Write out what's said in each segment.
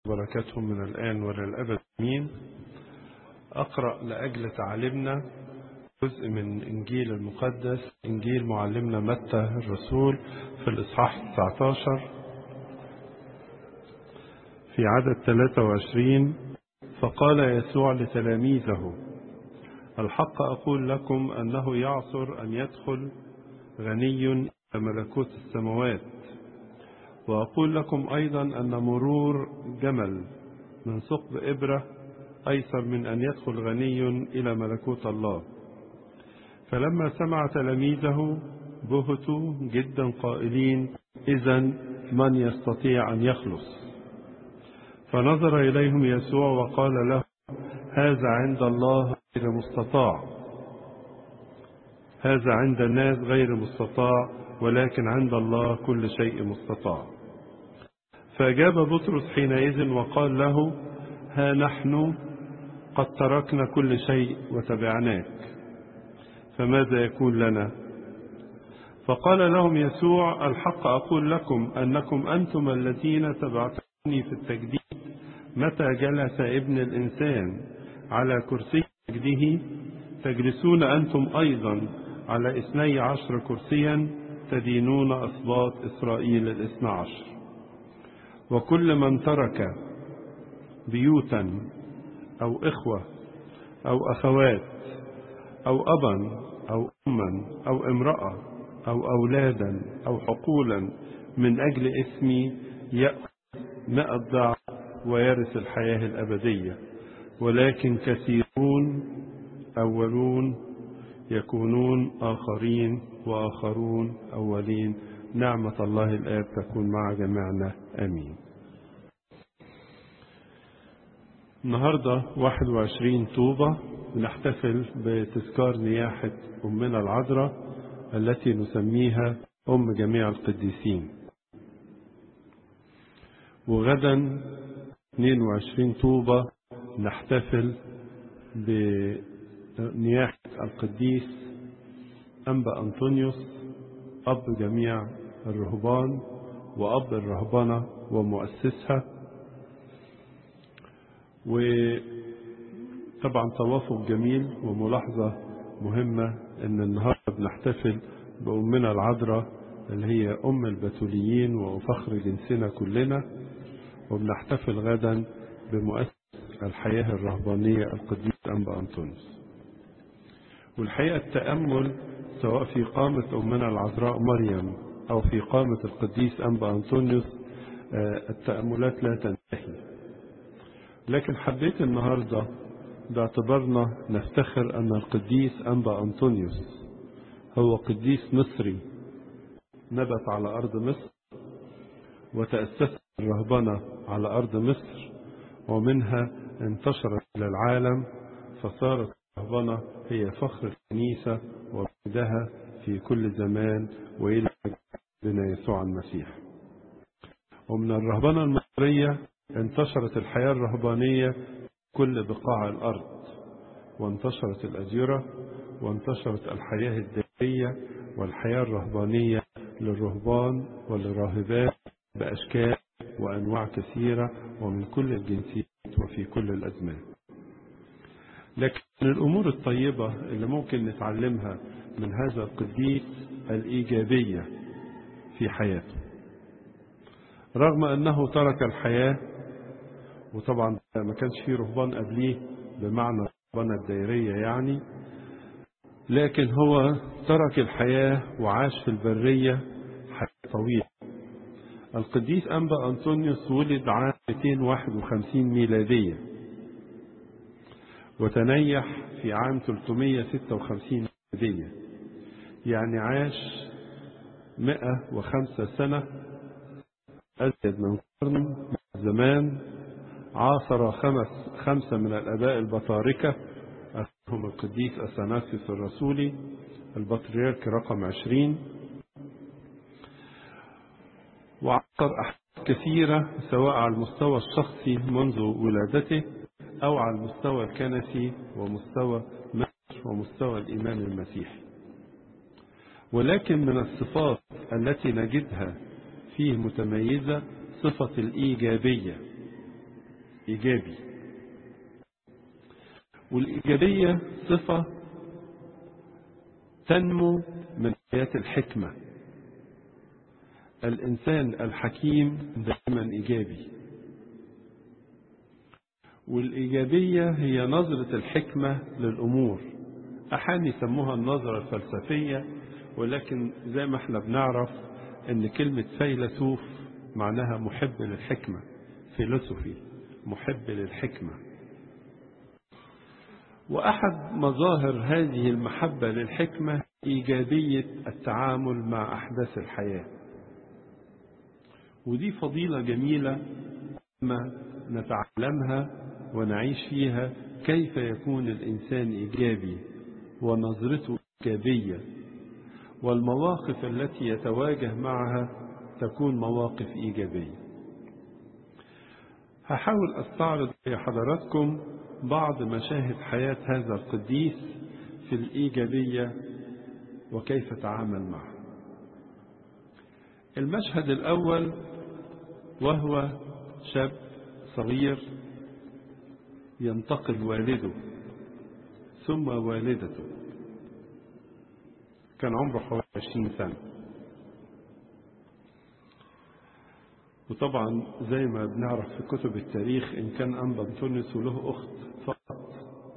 بركاتهم من الآن وللأبد مين أقرأ لأجل تعلمنا جزء من إنجيل المقدس إنجيل معلمنا متى الرسول في الإصحاح 19 في عدد 23 فقال يسوع لتلاميذه الحق أقول لكم أنه يعصر أن يدخل غني إلى ملكوت السماوات وأقول لكم أيضا أن مرور جمل من ثقب إبرة أيسر من أن يدخل غني إلى ملكوت الله فلما سمع تلاميذه بهتوا جدا قائلين إذا من يستطيع أن يخلص فنظر إليهم يسوع وقال له هذا عند الله غير مستطاع هذا عند الناس غير مستطاع ولكن عند الله كل شيء مستطاع فأجاب بطرس حينئذ وقال له ها نحن قد تركنا كل شيء وتبعناك فماذا يكون لنا فقال لهم يسوع الحق أقول لكم أنكم أنتم الذين تبعتوني في التجديد متى جلس ابن الإنسان على كرسي مجده تجلسون أنتم أيضا على اثني عشر كرسيا تدينون أصباط إسرائيل الاثنى عشر وكل من ترك بيوتا أو إخوة أو أخوات أو أبا أو أما أو امرأة أو أولادا أو حقولا من أجل اسمي يأخذ مئة ضعف ويرث الحياة الأبدية ولكن كثيرون أولون يكونون آخرين وآخرون أولين نعمة الله الآب تكون مع جميعنا آمين النهاردة 21 طوبة بنحتفل بتذكار نياحة أمنا العذراء التي نسميها أم جميع القديسين وغدا 22 طوبة نحتفل بنياحة القديس أنبا أنطونيوس أب جميع الرهبان وأب الرهبنة ومؤسسها وطبعا توافق جميل وملاحظة مهمة ان النهاردة بنحتفل بأمنا العذراء اللي هي أم البتوليين وفخر جنسنا كلنا وبنحتفل غدا بمؤسس الحياة الرهبانية القديس أنبا أنطونيوس والحقيقة التأمل سواء في قامة أمنا العذراء مريم أو في قامة القديس أنبا أنطونيوس التأملات لا تنتهي لكن حبيت النهاردة باعتبارنا نفتخر أن القديس أنبا أنطونيوس هو قديس مصري نبت على أرض مصر وتأسست الرهبنة على أرض مصر ومنها انتشرت إلى العالم فصارت الرهبنة هي فخر الكنيسة ومجدها في كل زمان وإلى بنا يسوع المسيح ومن الرهبنة المصرية انتشرت الحياة الرهبانية كل بقاع الأرض وانتشرت الأجيرة وانتشرت الحياة الدائرية والحياة الرهبانية للرهبان وللراهبات بأشكال وأنواع كثيرة ومن كل الجنسيات وفي كل الأزمان لكن من الأمور الطيبة اللي ممكن نتعلمها من هذا القديس الإيجابية في حياته رغم أنه ترك الحياة وطبعا ما كانش فيه رهبان قبليه بمعنى الرهبانة الدائرية يعني لكن هو ترك الحياة وعاش في البرية حياة طويلة القديس أنبا أنطونيوس ولد عام 251 ميلادية وتنيح في عام 356 ميلادية يعني عاش 105 سنة أزيد من قرن من زمان عاصر خمس خمسة من الآباء البطاركة أخذهم القديس أثناسيوس الرسولي البطريرك رقم عشرين وعصر أحداث كثيرة سواء على المستوى الشخصي منذ ولادته أو على المستوى الكنسي ومستوى مصر ومستوى الإيمان المسيحي ولكن من الصفات التي نجدها فيه متميزة صفة الإيجابية إيجابي والإيجابية صفة تنمو من حياة الحكمة الإنسان الحكيم دائما إيجابي والإيجابية هي نظرة الحكمة للأمور أحيانا يسموها النظرة الفلسفية ولكن زي ما احنا بنعرف ان كلمة فيلسوف معناها محب للحكمة فيلسوفي محب للحكمة وأحد مظاهر هذه المحبة للحكمة إيجابية التعامل مع أحداث الحياة ودي فضيلة جميلة ما نتعلمها ونعيش فيها كيف يكون الإنسان إيجابي ونظرته إيجابية والمواقف التي يتواجه معها تكون مواقف إيجابية هحاول أستعرض لحضراتكم بعض مشاهد حياة هذا القديس في الإيجابية وكيف تعامل معها المشهد الأول وهو شاب صغير ينتقل والده ثم والدته كان عمره حوالي 20 سنة وطبعا زي ما بنعرف في كتب التاريخ إن كان أنبا أنطونيوس وله أخت فقط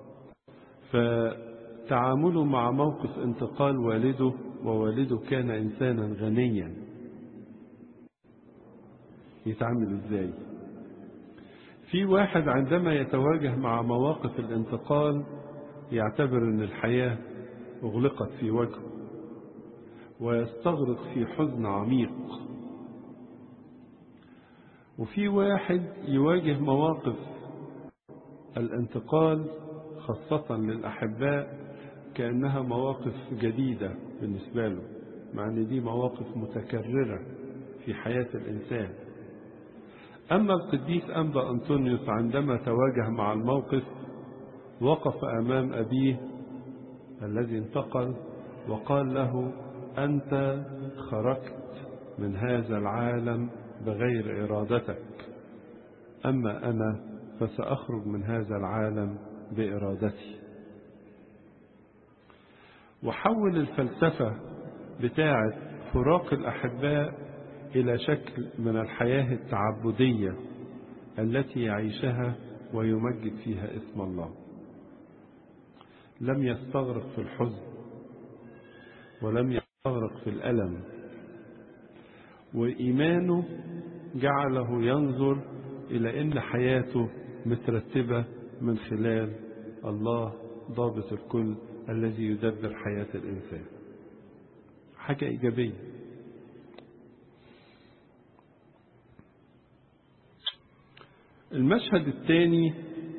فتعامله مع موقف انتقال والده ووالده كان إنسانا غنيا يتعامل إزاي في واحد عندما يتواجه مع مواقف الانتقال يعتبر أن الحياة أغلقت في وجهه ويستغرق في حزن عميق وفي واحد يواجه مواقف الانتقال خاصة للأحباء كأنها مواقف جديدة بالنسبة له مع أن دي مواقف متكررة في حياة الإنسان أما القديس أنبا أنطونيوس عندما تواجه مع الموقف وقف أمام أبيه الذي انتقل وقال له أنت خرجت من هذا العالم بغير إرادتك أما أنا فسأخرج من هذا العالم بإرادتي وحول الفلسفة بتاعة فراق الأحباء إلى شكل من الحياة التعبدية التي يعيشها ويمجد فيها اسم الله لم يستغرق في الحزن ولم يستغرق في الألم وإيمانه جعله ينظر إلى أن حياته مترتبة من خلال الله ضابط الكل الذي يدبر حياة الإنسان حاجة إيجابية المشهد الثاني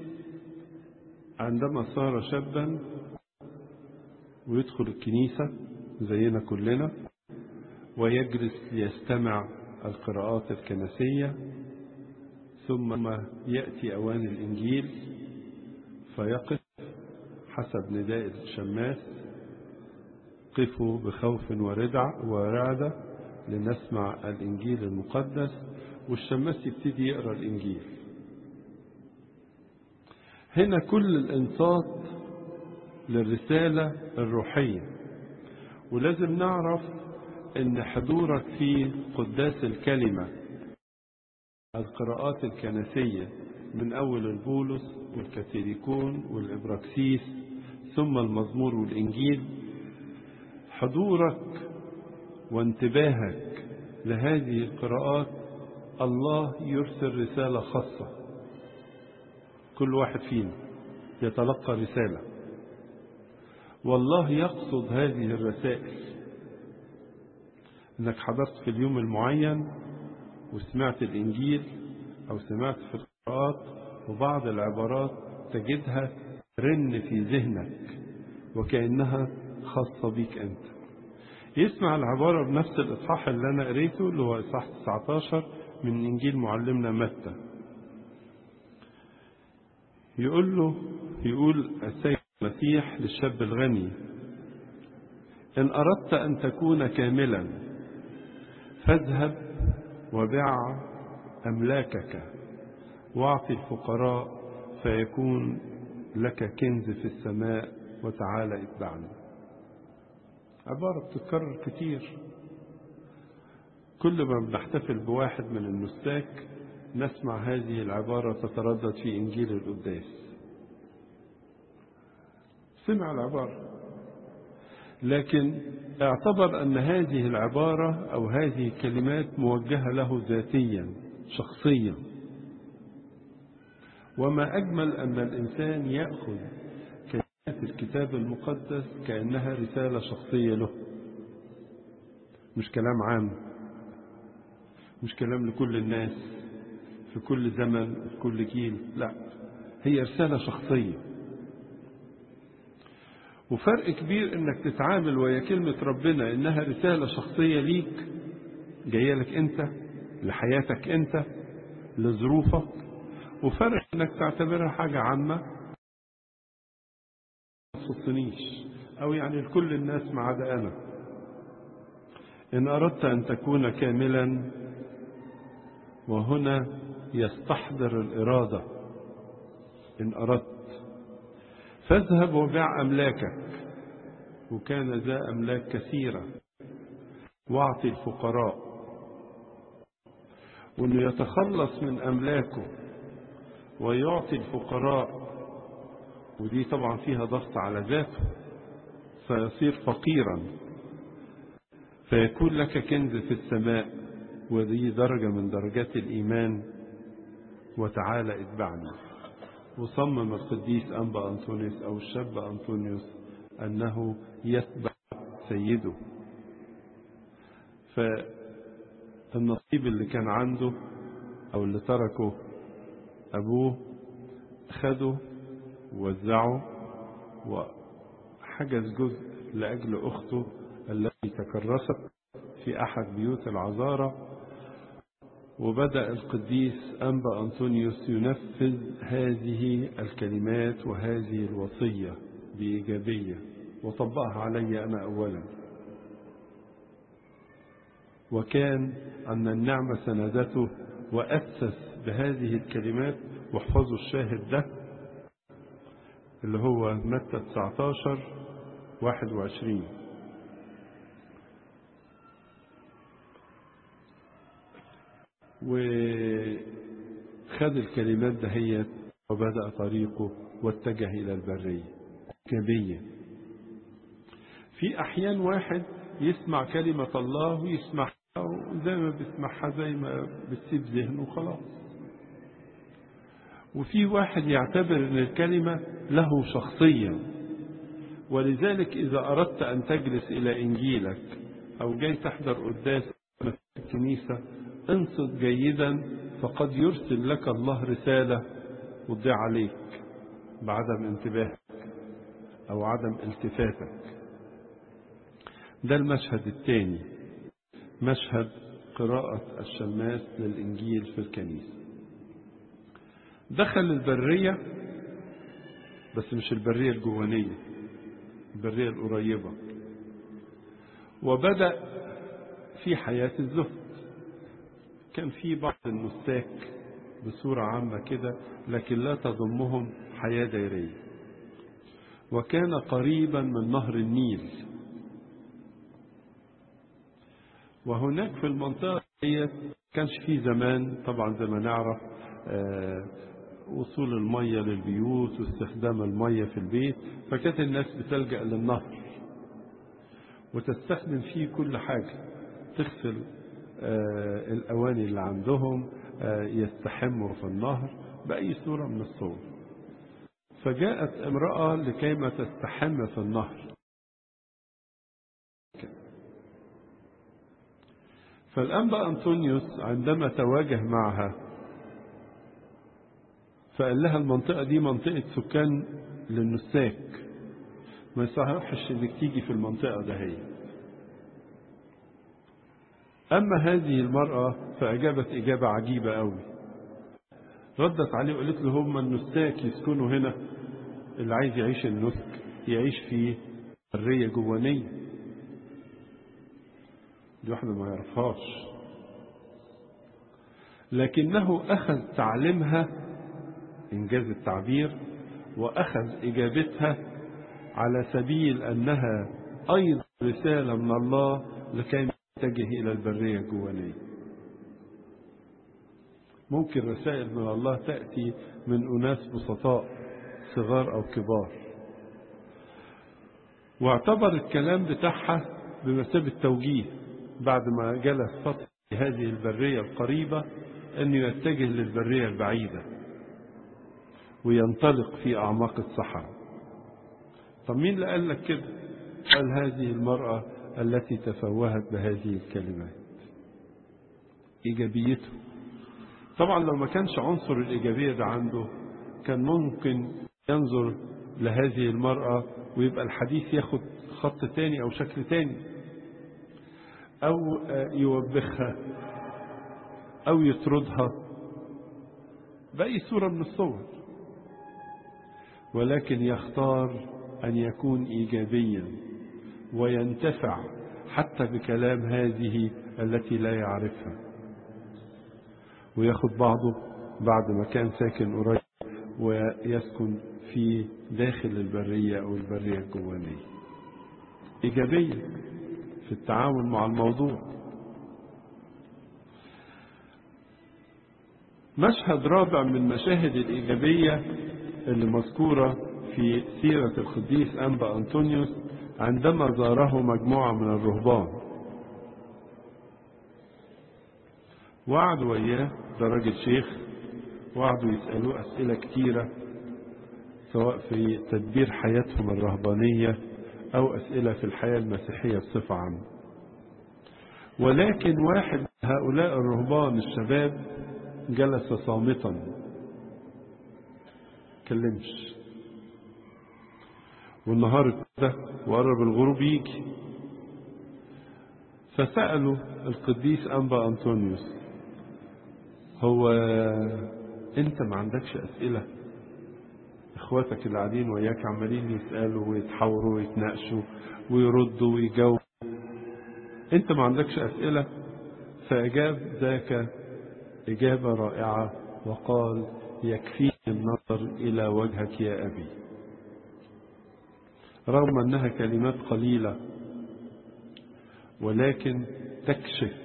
عندما صار شابا ويدخل الكنيسة زينا كلنا ويجلس ليستمع القراءات الكنسية ثم يأتي أوان الإنجيل فيقف حسب نداء الشماس قفوا بخوف وردع ورعدة لنسمع الإنجيل المقدس والشماس يبتدي يقرأ الإنجيل هنا كل الانصات للرسالة الروحية ولازم نعرف ان حضورك في قداس الكلمة القراءات الكنسية من اول البولس والكاثوليكون والابراكسيس ثم المزمور والانجيل حضورك وانتباهك لهذه القراءات الله يرسل رسالة خاصة كل واحد فينا يتلقى رسالة والله يقصد هذه الرسائل انك حضرت في اليوم المعين وسمعت الانجيل او سمعت في القراءات وبعض العبارات تجدها رن في ذهنك وكأنها خاصة بيك انت يسمع العبارة بنفس الإصحاح اللي أنا قريته اللي هو إصحاح 19 من إنجيل معلمنا متى يقول له يقول السيد المسيح للشاب الغني إن أردت أن تكون كاملا فاذهب وبع أملاكك واعطي الفقراء فيكون لك كنز في السماء وتعالى اتبعني عبارة بتتكرر كتير كل ما بنحتفل بواحد من النساك نسمع هذه العبارة تتردد في إنجيل القداس سمع العبارة لكن اعتبر أن هذه العبارة أو هذه الكلمات موجهة له ذاتيا شخصيا وما أجمل أن الإنسان يأخذ كلمات الكتاب المقدس كأنها رسالة شخصية له مش كلام عام مش كلام لكل الناس في كل زمن في كل جيل لا هي رسالة شخصية وفرق كبير انك تتعامل ويا كلمة ربنا انها رسالة شخصية ليك جاية لك انت لحياتك انت لظروفك وفرق انك تعتبرها حاجة عامة ما تخصنيش او يعني لكل الناس ما عدا انا ان اردت ان تكون كاملا وهنا يستحضر الإرادة إن أردت فاذهب وبيع أملاكك وكان ذا أملاك كثيرة واعطي الفقراء وأنه يتخلص من أملاكه ويعطي الفقراء ودي طبعا فيها ضغط على ذاته سيصير فقيرا فيكون لك كنز في السماء ودي درجة من درجات الإيمان وتعالى اتبعني وصمم القديس أنبا أنطونيوس أو الشاب أنطونيوس أنه يتبع سيده فالنصيب اللي كان عنده أو اللي تركه أبوه خده ووزعه وحجز جزء لأجل أخته التي تكرست في أحد بيوت العذارى وبدأ القديس أنبا أنطونيوس ينفذ هذه الكلمات وهذه الوصية بإيجابية وطبقها علي أنا أولا وكان أن النعمة سندته وأسس بهذه الكلمات واحفظوا الشاهد ده اللي هو متى 19 21 وخد الكلمات دهيت وبدأ طريقه واتجه إلى البرية كبية في أحيان واحد يسمع كلمة الله ويسمعها وزي ما بيسمعها زي ما بتسيب ذهنه خلاص وفي واحد يعتبر ان الكلمة له شخصية ولذلك إذا أردت أن تجلس إلى إنجيلك أو جاي تحضر قداس الكنيسة انصت جيدا فقد يرسل لك الله رسالة وتضيع عليك بعدم انتباهك أو عدم التفاتك ده المشهد الثاني مشهد قراءة الشماس للإنجيل في الكنيسة دخل البرية بس مش البرية الجوانية البرية القريبة وبدأ في حياة الزهد كان في بعض النساك بصورة عامة كده لكن لا تضمهم حياة دائرية وكان قريبا من نهر النيل وهناك في المنطقة ديت كانش في زمان طبعا زي ما نعرف آه وصول المية للبيوت واستخدام المية في البيت فكانت الناس بتلجأ للنهر وتستخدم فيه كل حاجة تغسل آه الأواني اللي عندهم آه يستحموا في النهر بأي صورة من الصور فجاءت امرأة لكيما تستحم في النهر فالأنبا أنطونيوس عندما تواجه معها فقال لها المنطقة دي منطقة سكان للنساك ما يصحش انك تيجي في المنطقة ده هي أما هذه المرأة فأجابت إجابة عجيبة أوي ردت عليه وقالت له هم النساك يسكنوا هنا اللي عايز يعيش النسك يعيش في برية جوانية دي واحدة ما يعرفهاش لكنه أخذ تعليمها إنجاز التعبير وأخذ إجابتها على سبيل أنها أيضا رسالة من الله لكي يتجه إلى البرية الجوانية ممكن رسائل من الله تأتي من أناس بسطاء صغار أو كبار واعتبر الكلام بتاعها بمثابة توجيه بعد ما جلس فترة في هذه البرية القريبة أنه يتجه للبرية البعيدة وينطلق في أعماق الصحراء طب مين اللي قال لك كده قال هذه المرأة التي تفوهت بهذه الكلمات إيجابيته طبعا لو ما كانش عنصر الإيجابية ده عنده كان ممكن ينظر لهذه المرأة ويبقى الحديث ياخد خط تاني أو شكل تاني أو يوبخها أو يطردها بأي صورة من الصور ولكن يختار أن يكون إيجابيا وينتفع حتى بكلام هذه التي لا يعرفها وياخد بعضه بعد ما كان ساكن قريب ويسكن في داخل البرية أو البرية الجوانية إيجابية في التعامل مع الموضوع مشهد رابع من مشاهد الإيجابية اللي مذكورة في سيرة القديس أنبا أنطونيوس عندما زاره مجموعة من الرهبان وقعدوا وياه ده راجل شيخ وقعدوا يسألوه أسئلة كتيرة سواء في تدبير حياتهم الرهبانية أو أسئلة في الحياة المسيحية بصفة عامة ولكن واحد من هؤلاء الرهبان الشباب جلس صامتا كلمش والنهار ابتدى وقرب الغروب يجي فسألوا القديس أنبا أنطونيوس هو أنت ما عندكش أسئلة إخواتك اللي قاعدين وياك عمالين يسألوا ويتحاوروا ويتناقشوا ويردوا ويجاوبوا أنت ما عندكش أسئلة فأجاب ذاك إجابة رائعة وقال يكفيني النظر إلى وجهك يا أبي رغم أنها كلمات قليلة ولكن تكشف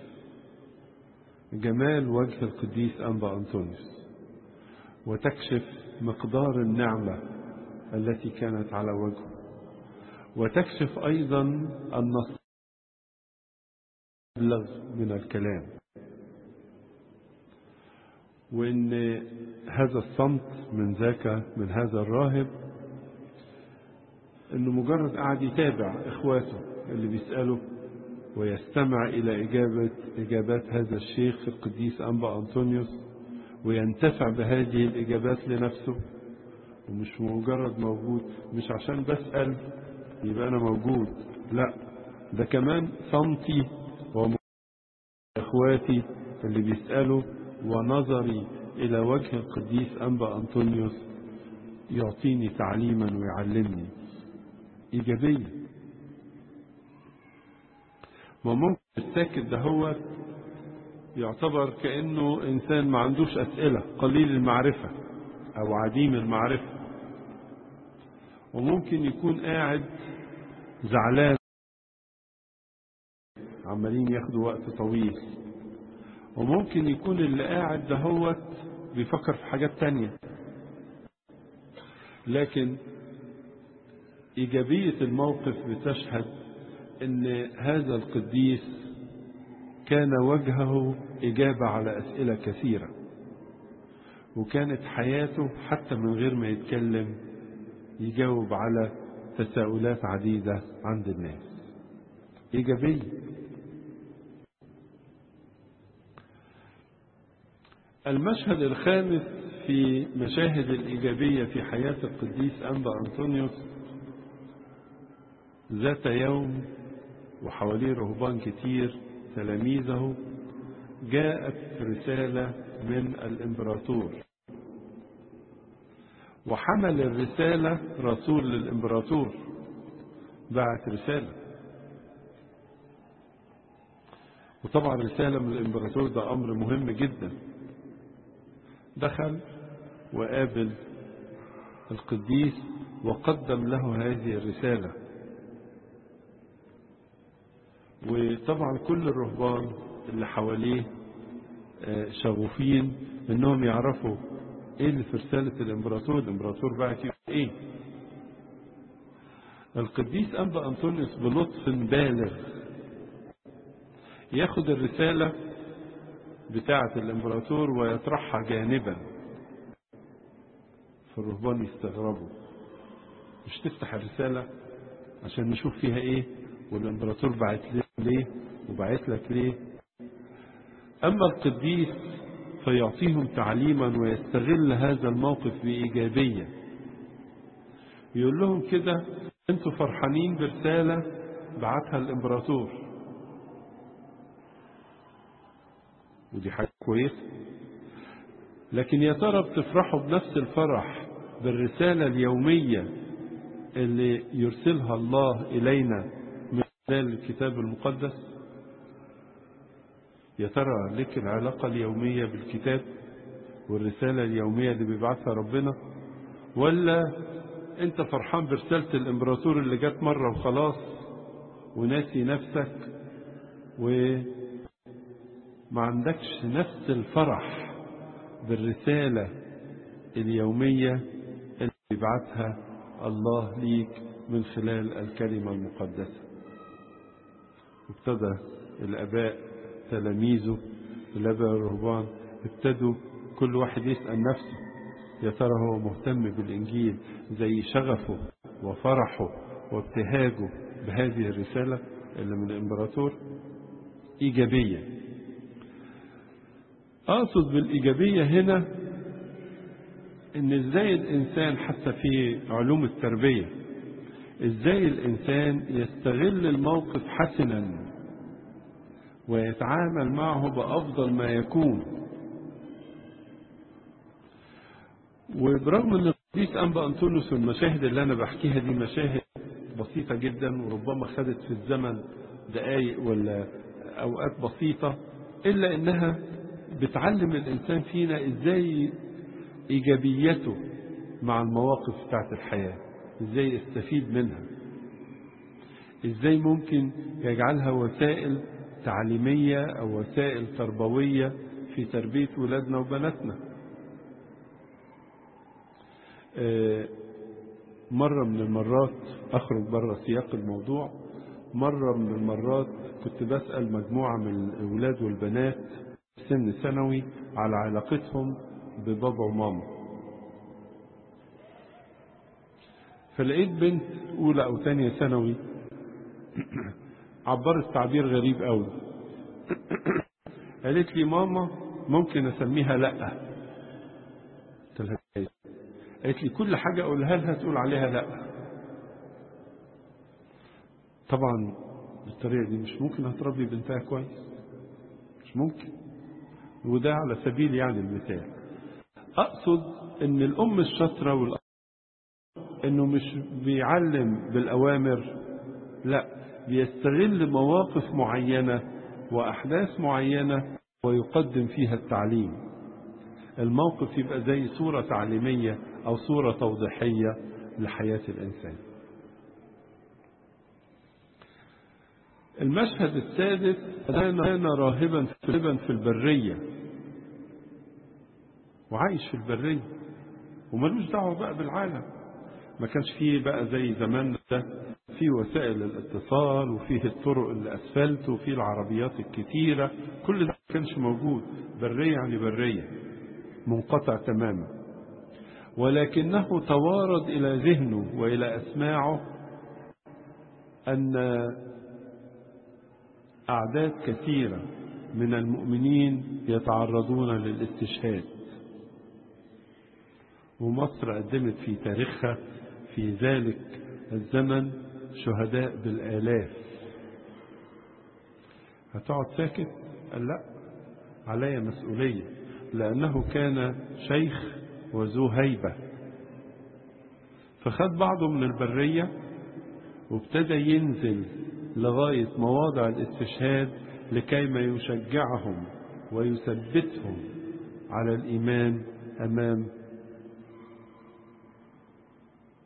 جمال وجه القديس أنبا أنطونيوس وتكشف مقدار النعمة التي كانت على وجهه وتكشف أيضا النص أبلغ من الكلام وإن هذا الصمت من ذاك من هذا الراهب انه مجرد قاعد يتابع اخواته اللي بيسألوا ويستمع الى اجابة اجابات هذا الشيخ القديس انبا انطونيوس وينتفع بهذه الاجابات لنفسه ومش مجرد موجود مش عشان بسأل يبقى انا موجود لا ده كمان صمتي اخواتي اللي بيسألوا ونظري الى وجه القديس انبا انطونيوس يعطيني تعليما ويعلمني إيجابية وممكن الساكت ده هو يعتبر كأنه إنسان ما عندوش أسئلة قليل المعرفة أو عديم المعرفة وممكن يكون قاعد زعلان عمالين ياخدوا وقت طويل وممكن يكون اللي قاعد دهوت بيفكر في حاجات تانية لكن إيجابية الموقف بتشهد أن هذا القديس كان وجهه إجابة على أسئلة كثيرة وكانت حياته حتى من غير ما يتكلم يجاوب على تساؤلات عديدة عند الناس إيجابية المشهد الخامس في مشاهد الإيجابية في حياة القديس أنبا أنطونيوس ذات يوم وحواليه رهبان كتير تلاميذه جاءت رسالة من الإمبراطور وحمل الرسالة رسول للإمبراطور بعت رسالة وطبعا رسالة من الإمبراطور ده أمر مهم جدا دخل وقابل القديس وقدم له هذه الرسالة وطبعا كل الرهبان اللي حواليه شغوفين انهم يعرفوا ايه اللي في رسالة الامبراطور الامبراطور بعت ايه القديس انبا انطونيوس بلطف بالغ ياخد الرسالة بتاعة الامبراطور ويطرحها جانبا فالرهبان يستغربوا مش تفتح الرسالة عشان نشوف فيها ايه والامبراطور بعت ليه وبعت لك ليه اما القديس فيعطيهم تعليما ويستغل هذا الموقف بإيجابية يقول لهم كده انتوا فرحانين برسالة بعتها الامبراطور ودي حاجة كويسة لكن يا ترى بتفرحوا بنفس الفرح بالرسالة اليومية اللي يرسلها الله إلينا من خلال الكتاب المقدس يا ترى لك العلاقة اليومية بالكتاب والرسالة اليومية اللي بيبعثها ربنا ولا انت فرحان برسالة الامبراطور اللي جت مرة وخلاص وناسي نفسك وما عندكش نفس الفرح بالرسالة اليومية اللي بيبعثها الله ليك من خلال الكلمة المقدسة ابتدى الآباء تلاميذه الآباء الرهبان ابتدوا كل واحد يسأل نفسه يا ترى هو مهتم بالإنجيل زي شغفه وفرحه وابتهاجه بهذه الرسالة اللي من الإمبراطور إيجابية أقصد بالإيجابية هنا إن إزاي الإنسان حتى في علوم التربية إزاي الإنسان يستغل الموقف حسنا ويتعامل معه بأفضل ما يكون وبرغم ان القديس انبا انطونيوس والمشاهد اللي انا بحكيها دي مشاهد بسيطة جدا وربما خدت في الزمن دقايق ولا اوقات بسيطة الا انها بتعلم الانسان فينا ازاي ايجابيته مع المواقف بتاعت الحياة ازاي يستفيد منها ازاي ممكن يجعلها وسائل تعليمية او وسائل تربوية في تربية ولادنا وبناتنا مرة من المرات أخرج بره سياق الموضوع مرة من المرات كنت بسأل مجموعة من الأولاد والبنات في سن ثانوي على علاقتهم ببابا وماما فلقيت بنت أولى أو تانية ثانوي عبرت تعبير غريب قوي قالت لي ماما ممكن أسميها لأ قلت لها قالت لي كل حاجة أقولها لها تقول عليها لا طبعا بالطريقة دي مش ممكن هتربي بنتها كويس مش ممكن وده على سبيل يعني المثال أقصد أن الأم الشاطرة والأب أنه مش بيعلم بالأوامر لا بيستغل مواقف معينة وأحداث معينة ويقدم فيها التعليم الموقف يبقى زي صورة تعليمية أو صورة توضيحية لحياة الإنسان المشهد السادس كان راهبا في البرية وعايش في البرية وملوش دعوة بقى بالعالم ما كانش فيه بقى زي زمان ده في وسائل الاتصال وفيه الطرق الأسفلت وفيه العربيات الكتيرة كل ده ما كانش موجود برية يعني برية منقطع تماما ولكنه توارد إلى ذهنه وإلى أسماعه أن أعداد كثيرة من المؤمنين يتعرضون للاستشهاد ومصر قدمت في تاريخها في ذلك الزمن شهداء بالآلاف هتقعد ساكت قال لا علي مسؤولية لأنه كان شيخ وذو هيبة فخد بعضه من البرية وابتدى ينزل لغاية مواضع الاستشهاد لكيما يشجعهم ويثبتهم على الإيمان أمام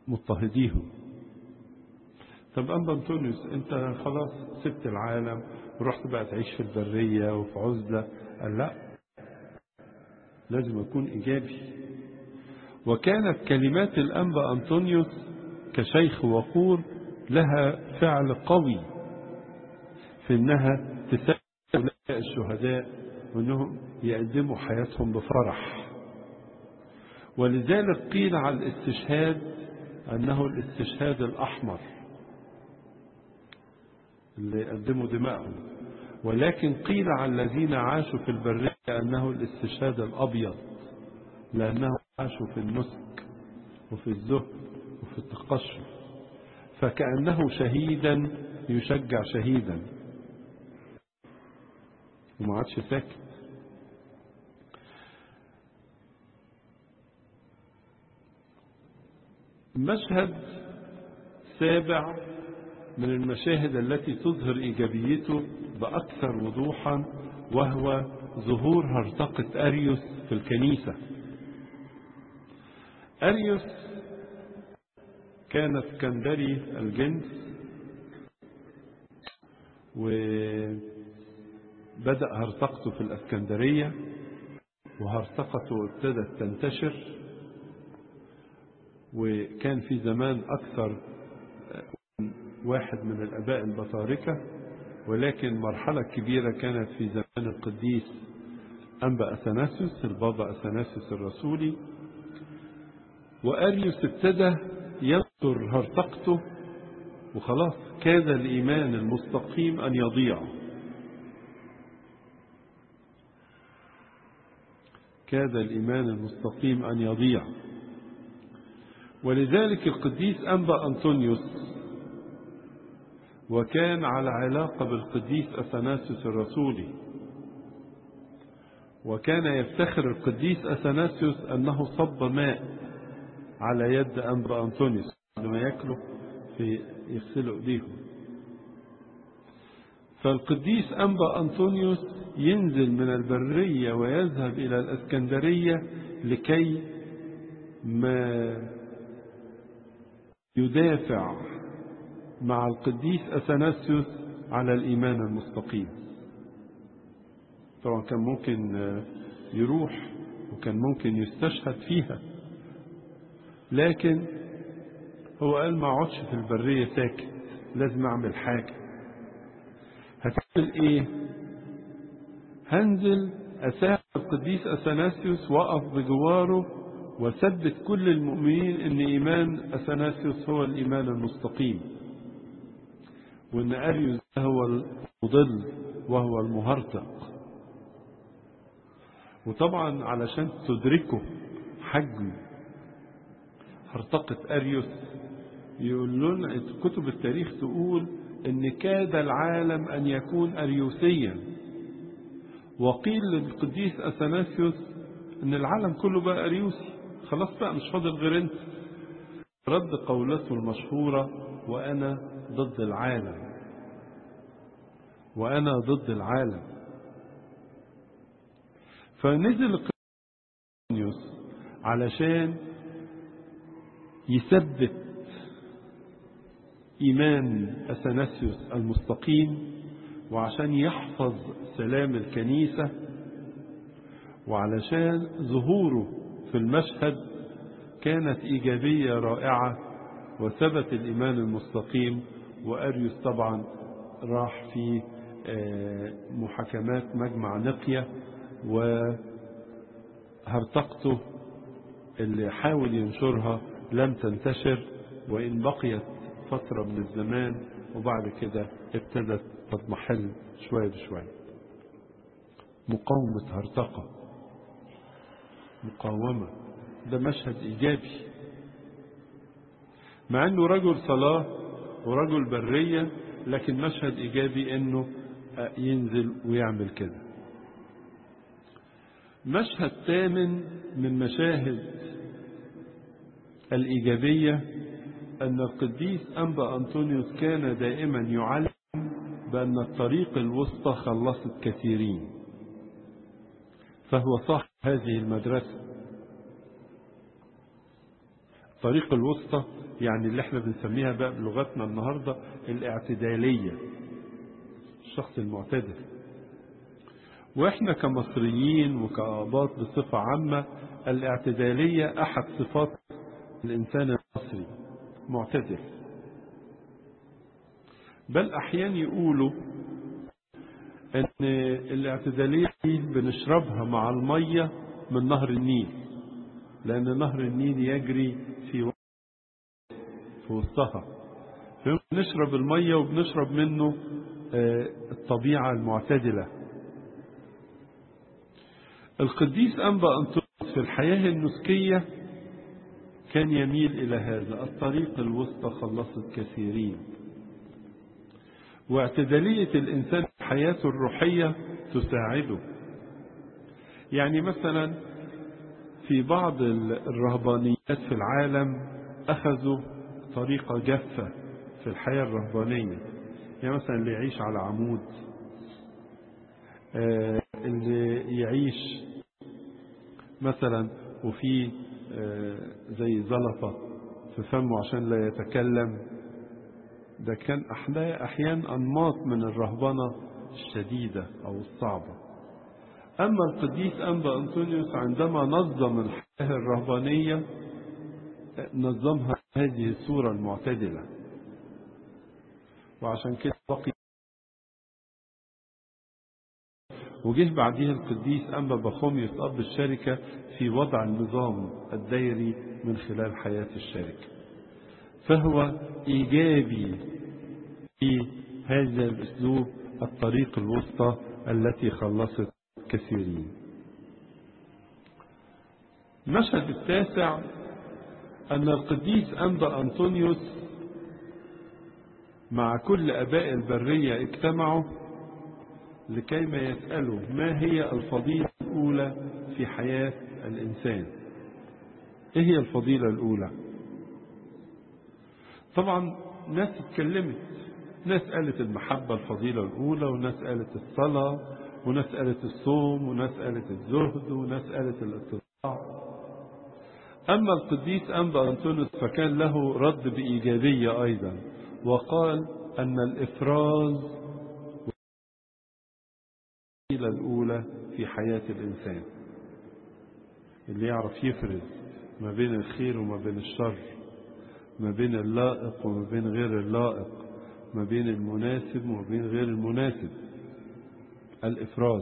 مضطهديهم طب أنبا أنطونيوس أنت خلاص سبت العالم ورحت بقى تعيش في البرية وفي عزلة قال لا لازم أكون إيجابي وكانت كلمات الأنبا أنطونيوس كشيخ وقور لها فعل قوي في أنها تساعد الشهداء وأنهم يقدموا حياتهم بفرح ولذلك قيل على الاستشهاد أنه الاستشهاد الأحمر اللي قدموا دماءهم ولكن قيل على الذين عاشوا في البرية أنه الاستشهاد الأبيض لأنهم عاشوا في النسك وفي الزهد وفي التقشف فكأنه شهيدا يشجع شهيدا وما عادش ساكت مشهد سابع من المشاهد التي تظهر إيجابيته بأكثر وضوحا وهو ظهور هرطقة أريوس في الكنيسة أريوس كان اسكندري الجنس وبدأ هرطقته في الاسكندرية وهرطقته ابتدت تنتشر وكان في زمان أكثر واحد من الأباء البطاركة ولكن المرحلة الكبيرة كانت في زمان القديس أنبا أثناسيوس البابا أثناسيوس الرسولي وأريوس ابتدى ينصر هرطقته وخلاص كاد الإيمان المستقيم أن يضيع كاد الإيمان المستقيم أن يضيع ولذلك القديس أنبا أنطونيوس وكان على علاقة بالقديس أثناسيوس الرسولي وكان يفتخر القديس أثناسيوس أنه صب ماء على يد أنبا أنطونيوس لما يأكلوا في يغسلوا إيديهم فالقديس أنبا أنطونيوس ينزل من البرية ويذهب إلى الأسكندرية لكي ما يدافع مع القديس أثناسيوس على الإيمان المستقيم طبعا كان ممكن يروح وكان ممكن يستشهد فيها لكن هو قال ما اقعدش في البرية ساكت لازم أعمل حاجة هتعمل إيه هنزل أساعد القديس أثناسيوس وقف بجواره وثبت كل المؤمنين ان ايمان اثناسيوس هو الايمان المستقيم وان اريوس هو المضل وهو المهرطق وطبعا علشان تدركوا حجم هرطقة اريوس يقول لنا كتب التاريخ تقول ان كاد العالم ان يكون اريوسيا وقيل للقديس اثناسيوس ان العالم كله بقى اريوسي خلاص بقى مش فاضل غير انت رد قولته المشهورة وأنا ضد العالم وأنا ضد العالم فنزل قرنيوس علشان يثبت إيمان أثناسيوس المستقيم وعشان يحفظ سلام الكنيسة وعلشان ظهوره في المشهد كانت إيجابية رائعة وثبت الإيمان المستقيم وأريوس طبعا راح في محاكمات مجمع نقية وهرطقته اللي حاول ينشرها لم تنتشر وإن بقيت فترة من الزمان وبعد كده ابتدت تضمحل شوية بشوية مقاومة هرطقة مقاومة ده مشهد إيجابي مع أنه رجل صلاة ورجل برية لكن مشهد إيجابي أنه ينزل ويعمل كده مشهد ثامن من مشاهد الإيجابية أن القديس أنبا أنطونيوس كان دائما يعلم بأن الطريق الوسطى خلصت كثيرين فهو صاحب هذه المدرسة الطريق الوسطى يعني اللي احنا بنسميها بقى بلغتنا النهاردة الاعتدالية الشخص المعتدل واحنا كمصريين وكآباط بصفة عامة الاعتدالية احد صفات الانسان المصري معتدل بل احيانا يقولوا ان الاعتدالية دي بنشربها مع المية من نهر النيل لان نهر النيل يجري في في وسطها فنشرب المية وبنشرب منه الطبيعة المعتدلة القديس أنبا أنطونيوس في الحياة النسكية كان يميل إلى هذا الطريق الوسطى خلصت كثيرين واعتدالية الإنسان في حياته الروحية تساعده يعني مثلا في بعض الرهبانيات في العالم أخذوا طريقة جافة في الحياة الرهبانية يعني مثلا اللي يعيش على عمود آه اللي يعيش مثلا وفي آه زي زلطة في فمه عشان لا يتكلم ده كان أحيانا أنماط من الرهبنة الشديدة أو الصعبة أما القديس أنبا أنطونيوس عندما نظم الحياة الرهبانية نظمها هذه الصورة المعتدلة وعشان كده بقي وجه بعدها القديس أنبا بخوميوس أب الشركة في وضع النظام الدائري من خلال حياة الشركة فهو إيجابي في هذا الأسلوب الطريق الوسطى التي خلصت كثيرين المشهد التاسع أن القديس أنبا أنطونيوس مع كل أباء البرية اجتمعوا لكيما يسألوا ما هي الفضيلة الأولى في حياة الإنسان إيه هي الفضيلة الأولى طبعا ناس اتكلمت ناس قالت المحبة الفضيلة الأولى وناس قالت الصلاة وناس قالت الصوم وناس قالت الزهد وناس قالت الاتضاع أما القديس أنبا أنطونيوس فكان له رد بإيجابية أيضا وقال أن الإفراز الوسيلة الأولى في حياة الإنسان اللي يعرف يفرز ما بين الخير وما بين الشر ما بين اللائق وما بين غير اللائق ما بين المناسب وما بين غير المناسب الإفراز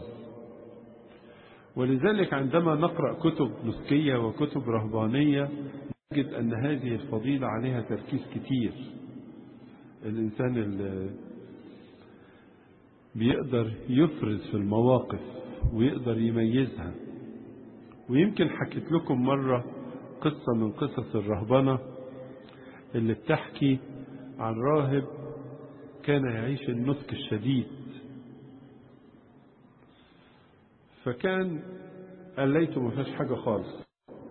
ولذلك عندما نقرأ كتب نسكية وكتب رهبانية نجد أن هذه الفضيلة عليها تركيز كتير الإنسان اللي بيقدر يفرز في المواقف ويقدر يميزها ويمكن حكيت لكم مرة قصة من قصص الرهبنة اللي بتحكي عن راهب كان يعيش النسك الشديد فكان قليته ما فيهاش حاجة خالص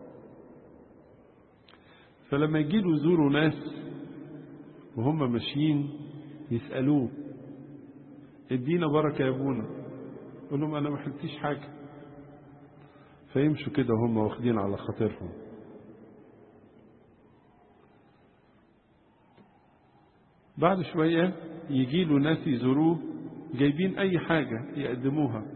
فلما يجيله يزوروا ناس وهم ماشيين يسألوه ادينا بركة يا ابونا يقول لهم انا ما حلتيش حاجة فيمشوا كده هم واخدين على خاطرهم بعد شوية يجي له ناس يزوروه جايبين أي حاجة يقدموها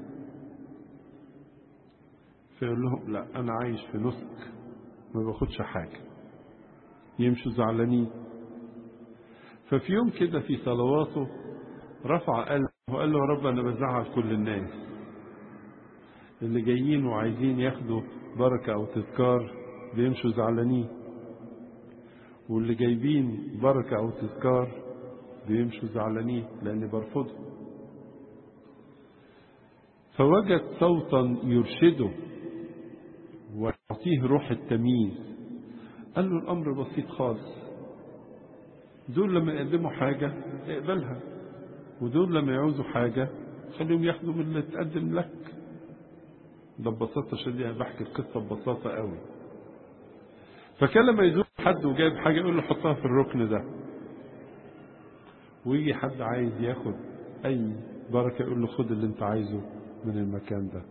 فيقول لهم لا أنا عايش في نسك ما باخدش حاجة يمشوا زعلانين ففي يوم كده في صلواته رفع قلبه وقال له يا رب أنا بزعل كل الناس اللي جايين وعايزين ياخدوا بركة أو تذكار بيمشوا زعلانين واللي جايبين بركة أو تذكار بيمشوا زعلانين لأني برفضهم فوجد صوتا يرشده ويعطيه روح التمييز قال له الأمر بسيط خالص دول لما يقدموا حاجة اقبلها ودول لما يعوزوا حاجة خليهم ياخدوا من اللي تقدم لك ده ببساطة شديدة بحكي القصة ببساطة قوي فكان لما يزور حد وجايب حاجة يقول له حطها في الركن ده ويجي حد عايز ياخد أي بركة يقول له خد اللي انت عايزه من المكان ده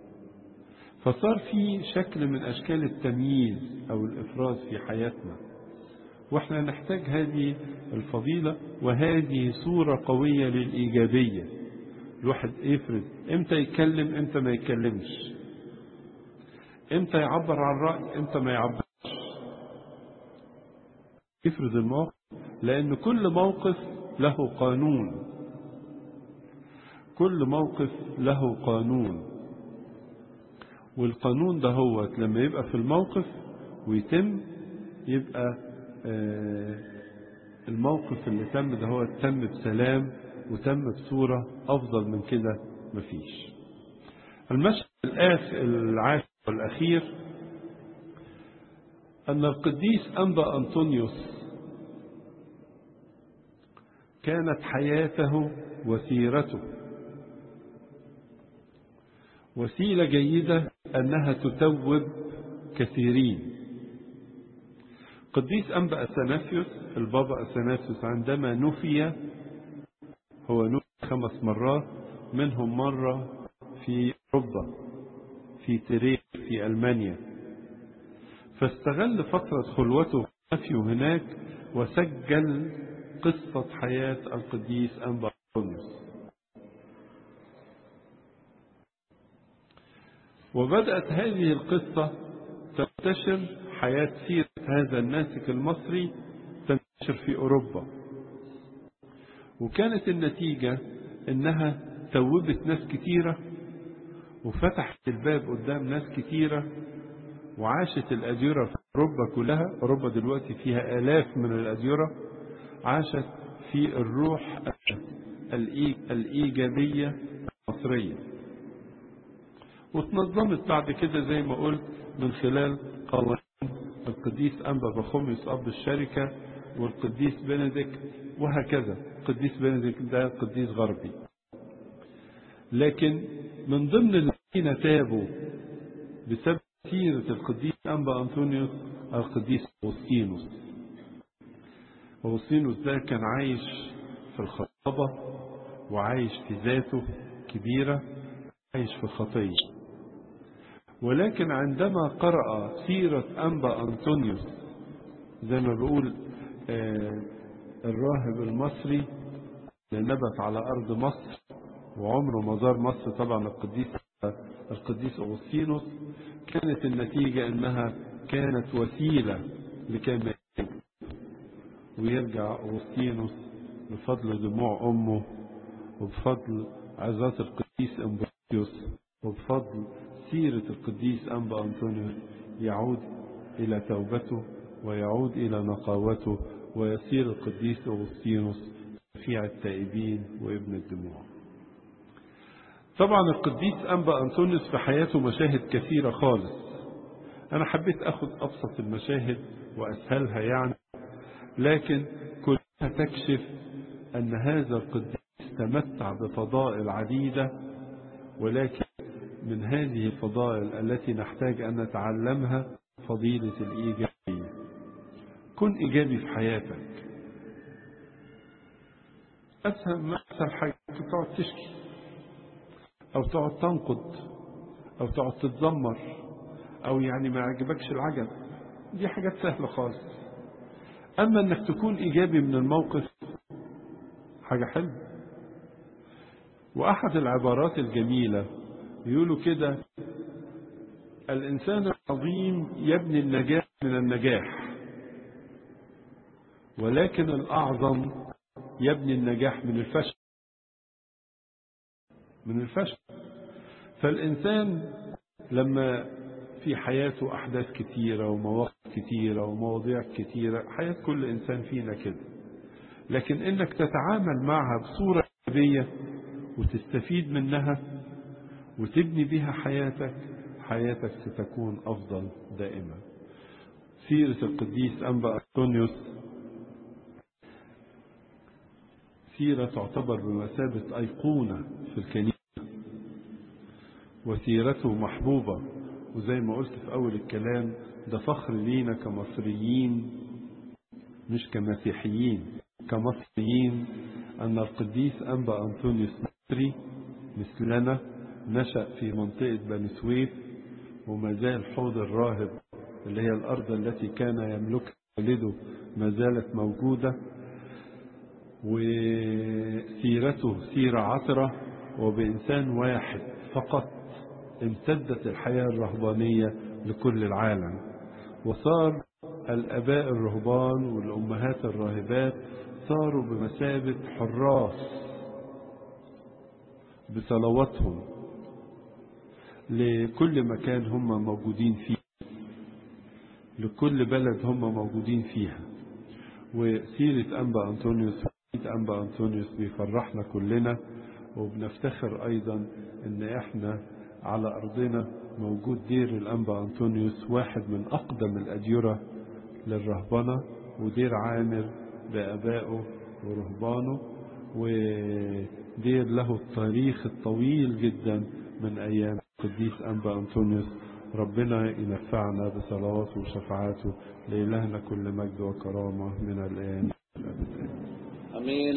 فصار في شكل من أشكال التمييز أو الإفراز في حياتنا واحنا نحتاج هذه الفضيلة وهذه صورة قوية للإيجابية الواحد يفرض امتى يتكلم امتى ما يتكلمش امتى يعبر عن رأي امتى ما يعبرش يفرض الموقف لأن كل موقف له قانون كل موقف له قانون والقانون ده هو لما يبقى في الموقف ويتم يبقى آه الموقف اللي تم ده هو تم بسلام وتم بصورة أفضل من كده مفيش المشهد الآخ العاشر والأخير أن القديس أنبا أنطونيوس كانت حياته وسيرته وسيلة جيدة أنها تتوب كثيرين قديس أنبا أثناسيوس البابا أثناسيوس عندما نفي هو نفي خمس مرات منهم مرة في أوروبا في تيرين في ألمانيا فاستغل فترة خلوته نفيه هناك وسجل قصة حياة القديس أنبا أنطونيوس وبدأت هذه القصة تنتشر حياة سيرة هذا الناسك المصري تنتشر في أوروبا وكانت النتيجة إنها توبت ناس كتيرة وفتحت الباب قدام ناس كتيرة وعاشت الأديرة في أوروبا كلها أوروبا دلوقتي فيها آلاف من الأديرة عاشت في الروح الإيجابية المصرية وتنظمت بعد كده زي ما قلت من خلال قوانين القديس أنبا بخوميوس أب الشركة والقديس بنديكت وهكذا القديس بنديكت ده قديس غربي لكن من ضمن الذين تابوا بسبب سيرة القديس أنبا أنطونيوس القديس أوسطينوس أوسطينوس ده كان عايش في الخطابة وعايش في ذاته كبيرة عايش في خطية ولكن عندما قرأ سيرة أنبا أنطونيوس زي ما بيقول آه الراهب المصري اللي نبت على أرض مصر وعمره ما زار مصر طبعا القديس القديس أغسطينوس كانت النتيجة أنها كانت وسيلة لكي ويرجع أغسطينوس بفضل دموع أمه وبفضل عظات القديس أمبريوس وبفضل سيرة القديس أنبا أنطونيوس يعود إلى توبته ويعود إلى نقاوته ويصير القديس أغسطينوس شفيع التائبين وابن الدموع طبعا القديس أنبا أنطونيوس في حياته مشاهد كثيرة خالص أنا حبيت أخذ أبسط المشاهد وأسهلها يعني لكن كلها تكشف أن هذا القديس تمتع بفضائل عديدة ولكن من هذه الفضائل التي نحتاج أن نتعلمها فضيلة الإيجابية كن إيجابي في حياتك أسهل ما أسهل حاجة تقعد تشكي أو تقعد تنقد أو تقعد تتذمر أو يعني ما يعجبكش العجب دي حاجات سهلة خالص أما أنك تكون إيجابي من الموقف حاجة حلوة وأحد العبارات الجميلة يقولوا كده الإنسان العظيم يبني النجاح من النجاح ولكن الأعظم يبني النجاح من الفشل من الفشل فالإنسان لما في حياته أحداث كتيرة ومواقف كتيرة ومواضيع كتيرة حياة كل إنسان فينا كده لكن إنك تتعامل معها بصورة إيجابية وتستفيد منها وتبني بها حياتك حياتك ستكون أفضل دائما سيرة القديس أنبا أنطونيوس سيرة تعتبر بمثابة أيقونة في الكنيسة وسيرته محبوبة وزي ما قلت في أول الكلام ده فخر لينا كمصريين مش كمسيحيين كمصريين أن القديس أنبا أنطونيوس مصري مثلنا نشأ في منطقة بني سويف وما زال حوض الراهب اللي هي الأرض التي كان يملكها والده ما زالت موجودة وسيرته سيرة عطرة وبإنسان واحد فقط امتدت الحياة الرهبانية لكل العالم وصار الأباء الرهبان والأمهات الراهبات صاروا بمثابة حراس بصلواتهم لكل مكان هم موجودين فيه لكل بلد هم موجودين فيها وسيرة أنبا أنطونيوس سيرة أنبا أنطونيوس بيفرحنا كلنا وبنفتخر أيضا إن إحنا على أرضنا موجود دير الأنبا أنطونيوس واحد من أقدم الأديرة للرهبنة ودير عامر بآبائه ورهبانه ودير له التاريخ الطويل جدا من أيام القديس أنبا أنطونيوس ربنا ينفعنا بصلواته وشفاعاته لإلهنا كل مجد وكرامة من الآن امين